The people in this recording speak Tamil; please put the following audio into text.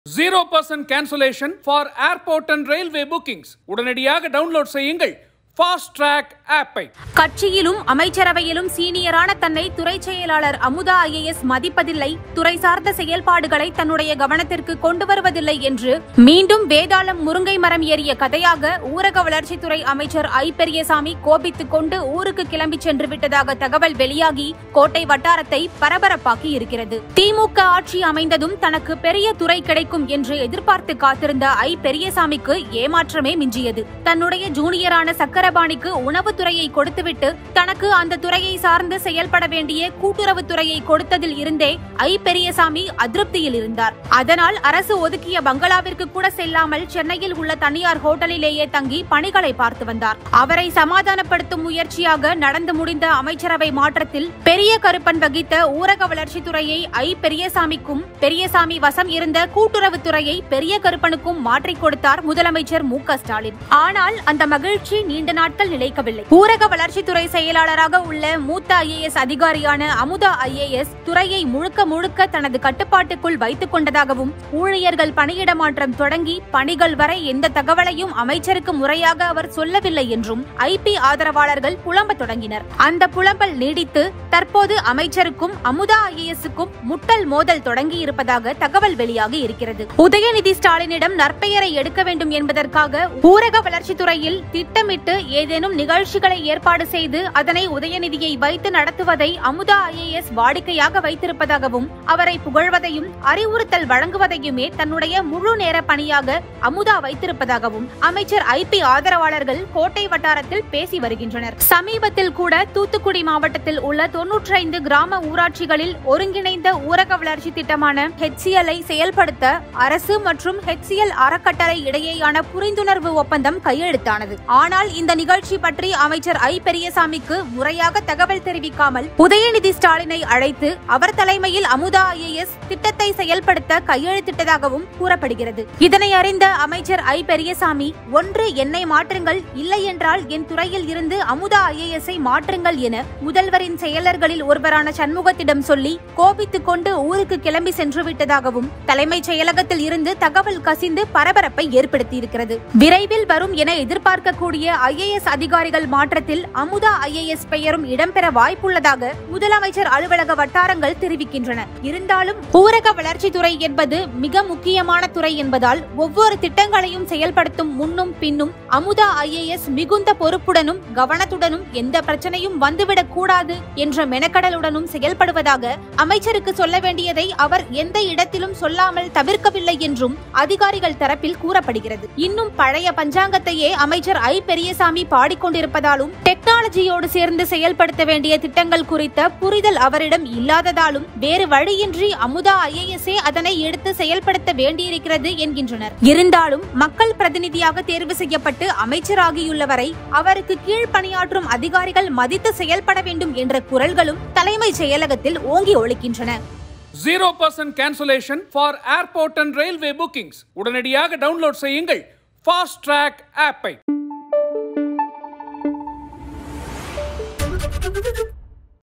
zero percent cancellation for airport and railway bookings உடனடியாக டவுன்லோட் செய்யுங்கள் ஃபாஸ்ட் ட்ராக் ஆப்பை கட்சியிலும் அமைச்சரவையிலும் சீனியரான தன்னை துறை செயலாளர் அமுதா ஐஏஎஸ் மதிப்பதில்லை துறை சார்ந்த செயல்பாடுகளை தன்னுடைய கவனத்திற்கு கொண்டு வருவதில்லை என்று மீண்டும் வேதாளம் முருங்கை மரம் ஏறிய கதையாக ஊரக வளர்ச்சித்துறை அமைச்சர் ஐ பெரியசாமி கோபித்துக் கொண்டு ஊருக்கு கிளம்பி சென்று விட்டதாக தகவல் வெளியாகி கோட்டை வட்டாரத்தை பரபரப்பாக்கி இருக்கிறது திமுக ஆட்சி அமைந்ததும் தனக்கு பெரிய துறை கிடைக்கும் என்று எதிர்பார்த்து காத்திருந்த ஐ பெரியசாமிக்கு ஏமாற்றமே மிஞ்சியது தன்னுடைய ஜூனியரான சக்கரபாணிக்கு உணவுத்துறையை கொடுத்துவிட்டு தனக்கு அந்த துறையை சார்ந்து செயல்பட வேண்டிய கூட்டுறவுத்துறையை கொடுத்ததில் இருந்தே ஐ பெரியசாமி அதிருப்தியில் இருந்தார் அதனால் அரசு ஒதுக்கிய பங்களாவிற்கு கூட செல்லாமல் சென்னையில் உள்ள தனியார் ஹோட்டலிலேயே தங்கி பணிகளை பார்த்து வந்தார் அவரை சமாதானப்படுத்தும் முயற்சியாக நடந்து முடிந்த அமைச்சரவை மாற்றத்தில் பெரிய கருப்பன் வகித்த ஊரக வளர்ச்சித்துறையை ஐ பெரியசாமிக்கும் பெரியசாமி வசம் இருந்த கூட்டுறவுத்துறையை பெரிய கருப்பனுக்கும் மாற்றிக் கொடுத்தார் முதலமைச்சர் மு க ஸ்டாலின் ஆனால் அந்த மகிழ்ச்சி நீண்ட நாட்கள் நிலைக்கவில்லை ஊரக வளர்ச்சித்துறை செயலாளராக உள்ள மூத்த ஐஏஎஸ் அதிகாரியான அமுதா ஐஏஎஸ் துறையை முழுக்க முழுக்க தனது கட்டுப்பாட்டுக்குள் வைத்துக் கொண்டதாகவும் ஊழியர்கள் பணியிட மாற்றம் தொடங்கி பணிகள் வரை எந்த தகவலையும் அமைச்சருக்கு முறையாக அவர் சொல்லவில்லை என்றும் ஐபி ஆதரவாளர்கள் புலம்ப தொடங்கினர் அந்த புலம்பல் நீடித்து தற்போது அமைச்சருக்கும் அமுதா ஐஏஎஸ்க்கும் முட்டல் மோதல் தொடங்கி இருப்பதாக தகவல் வெளியாகி இருக்கிறது உதயநிதி ஸ்டாலினிடம் நற்பெயரை எடுக்க வேண்டும் என்பதற்காக ஊரக வளர்ச்சித்துறையில் திட்டமிட்டு ஏதேனும் நிகழ்ச்சிகளை ஏற்பாடு செய்து அதனை உதயநிதியை வைத்து நடத்துவதை அமுதா ஐஏஎஸ் வாடிக்கையாக வைத்திருப்பதாகவும் அவரை புகழ்வதையும் அறிவுறுத்தல் வழங்குவதையுமே தன்னுடைய முழு நேர பணியாக அமுதா வைத்திருப்பதாகவும் அமைச்சர் ஐபி ஆதரவாளர்கள் கோட்டை வட்டாரத்தில் பேசி வருகின்றனர் சமீபத்தில் கூட தூத்துக்குடி மாவட்டத்தில் உள்ள தொன்னூற்றி ஐந்து கிராம ஊராட்சிகளில் ஒருங்கிணைந்த ஊரக வளர்ச்சி திட்டமான ஹெச்சிஎல் ஐ செயல்படுத்த அரசு மற்றும் ஹெச்சிஎல் அறக்கட்டளை இடையேயான புரிந்துணர்வு ஒப்பந்தம் கையெழுத்தானது ஆனால் இந்த நிகழ்ச்சி பற்றி அமைச்சர் ஐ பெரியசாமிக்கு முறையாக தகவல் தெரிவிக்காமல் உதயநிதி ஸ்டாலினை அழைத்து அவர் தலைமையில் அமுதா ஐஏஎஸ் திட்டத்தை செயல்படுத்த கையெழுத்திட்டதாகவும் கூறப்படுகிறது இதனை அறிந்த அமைச்சர் ஐ பெரியசாமி ஒன்று என்னை மாற்றுங்கள் இல்லை என்றால் என் துறையில் இருந்து அமுதா ஐஏஎஸ் ஐ மாற்றுங்கள் என முதல்வரின் செயலர்களில் ஒருவரான சண்முகத்திடம் சொல்லி கோபித்துக் கொண்டு ஊருக்கு கிளம்பி சென்று விட்டதாகவும் தலைமைச் செயலகத்தில் இருந்து தகவல் கசிந்து பரபரப்பை ஏற்படுத்தியிருக்கிறது விரைவில் வரும் என எதிர்பார்க்கக்கூடிய ஐஏஎஸ் அதிகாரிகள் மாற்றத்தில் அமுதா ஐஏஎஸ் பெயரும் இடம்பெற வாய்ப்புள்ளதாக முதலமைச்சர் அலுவலக வட்டாரங்கள் தெரிவிக்கின்றன இருந்தாலும் ஊரக வளர்ச்சித்துறை என்பது மிக முக்கியமான துறை என்பதால் ஒவ்வொரு திட்டங்களையும் செயல்படுத்தும் முன்னும் பின்னும் அமுதா ஐஏஎஸ் மிகுந்த பொறுப்புடனும் கவனத்துடனும் எந்த பிரச்சனையும் வந்துவிடக் கூடாது என்ற மெனக்கடலுடனும் செயல்படுவதாக அமைச்சருக்கு சொல்ல வேண்டியதை அவர் எந்த இடத்திலும் சொல்லாமல் தவிர்க்கவில்லை என்றும் அதிகாரிகள் தரப்பில் கூறப்படுகிறது இன்னும் பழைய பஞ்சாங்கத்தையே அமைச்சர் ஐ பெரியசாமி பாடிக்கொண்டிருப்பதாலும் டெக்னாலஜியோடு சேர்ந்து செயல்படுத்த வேண்டிய திட்டங்கள் குறித்த புரிதல் அவரிடம் இல்லாததாலும் வேறு வழியின்றி அமுதா ஐஏஎஸ்ஏ அதனை எடுத்து செயல்படுத்த வேண்டியிருக்கிறது என்கின்றனர் இருந்தாலும் மக்கள் பிரதிநிதியாக தேர்வு செய்யப்பட்டு அமைச்சராகியுள்ளவரை அவருக்கு கீழ் பணியாற்றும் அதிகாரிகள் மதித்து செயல்பட வேண்டும் என்ற குரல்களும் தலைமைச் செயலகத்தில் ஓங்கி ஒழிக்கின்றன zero percent cancellation for airport and railway bookings உடனடியாக டவுன்லோட் செய்யுங்கள் ஃபாஸ்ட் ட்ராக் ஆப்பை